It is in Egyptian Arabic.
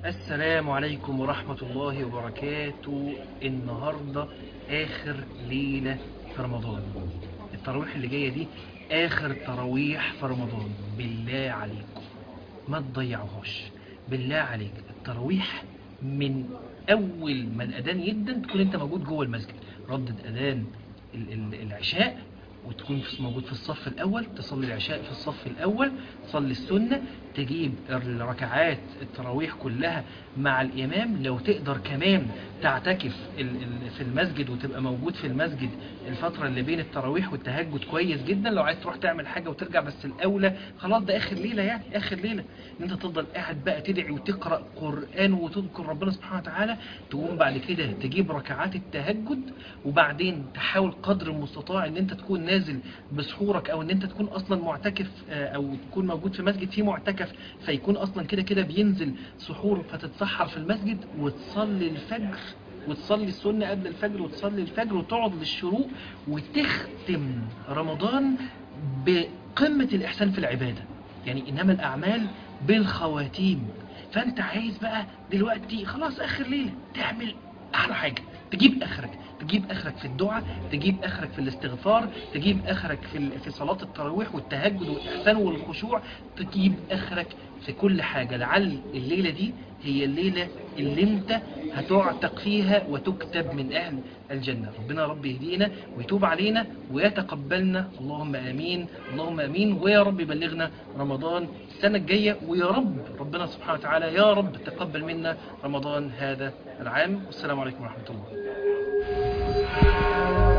السلام عليكم ورحمة الله وبركاته النهاردة آخر ليلة في رمضان التراويح اللي جاية دي آخر تراويح في رمضان بالله عليكم ما تضيعوهاش بالله عليك التراويح من أول ما الأذان يدن تكون أنت موجود جوه المسجد ردد أذان ال- ال- العشاء وتكون في- موجود في الصف الأول تصلي العشاء في الصف الأول تصلي السنة تجيب الركعات التراويح كلها مع الإمام لو تقدر كمان تعتكف ال- ال- في المسجد وتبقى موجود في المسجد الفترة اللي بين التراويح والتهجد كويس جدا لو عايز تروح تعمل حاجة وترجع بس الأولى خلاص ده آخر ليلة يعني آخر ليلة إن أنت تفضل قاعد بقى تدعي وتقرأ قرآن وتذكر ربنا سبحانه وتعالى تقوم بعد كده تجيب ركعات التهجد وبعدين تحاول قدر المستطاع ان انت تكون نازل بسحورك او ان انت تكون اصلا معتكف آه، او تكون موجود في مسجد فيه معتكف فيكون اصلا كده كده بينزل سحور فتتسحر في المسجد وتصلي الفجر وتصلي السنة قبل الفجر وتصلي الفجر وتقعد للشروق وتختم رمضان بقمة الإحسان في العبادة يعني إنما الأعمال بالخواتيم فأنت عايز بقى دلوقتي خلاص آخر ليلة تعمل أحلى حاجة تجيب آخرك تجيب آخرك في الدعاء تجيب آخرك في الاستغفار تجيب آخرك في ال- في صلاة التراويح والتهجد والإحسان والخشوع تجيب آخرك في كل حاجة لعل الليلة دي هي الليلة اللي انت هتعتق فيها وتكتب من أهل الجنة ربنا يا رب يهدينا ويتوب علينا ويتقبلنا اللهم آمين اللهم آمين ويا رب يبلغنا رمضان السنة الجاية ويا رب ربنا سبحانه وتعالى يا رب تقبل منا رمضان هذا العام والسلام عليكم ورحمة الله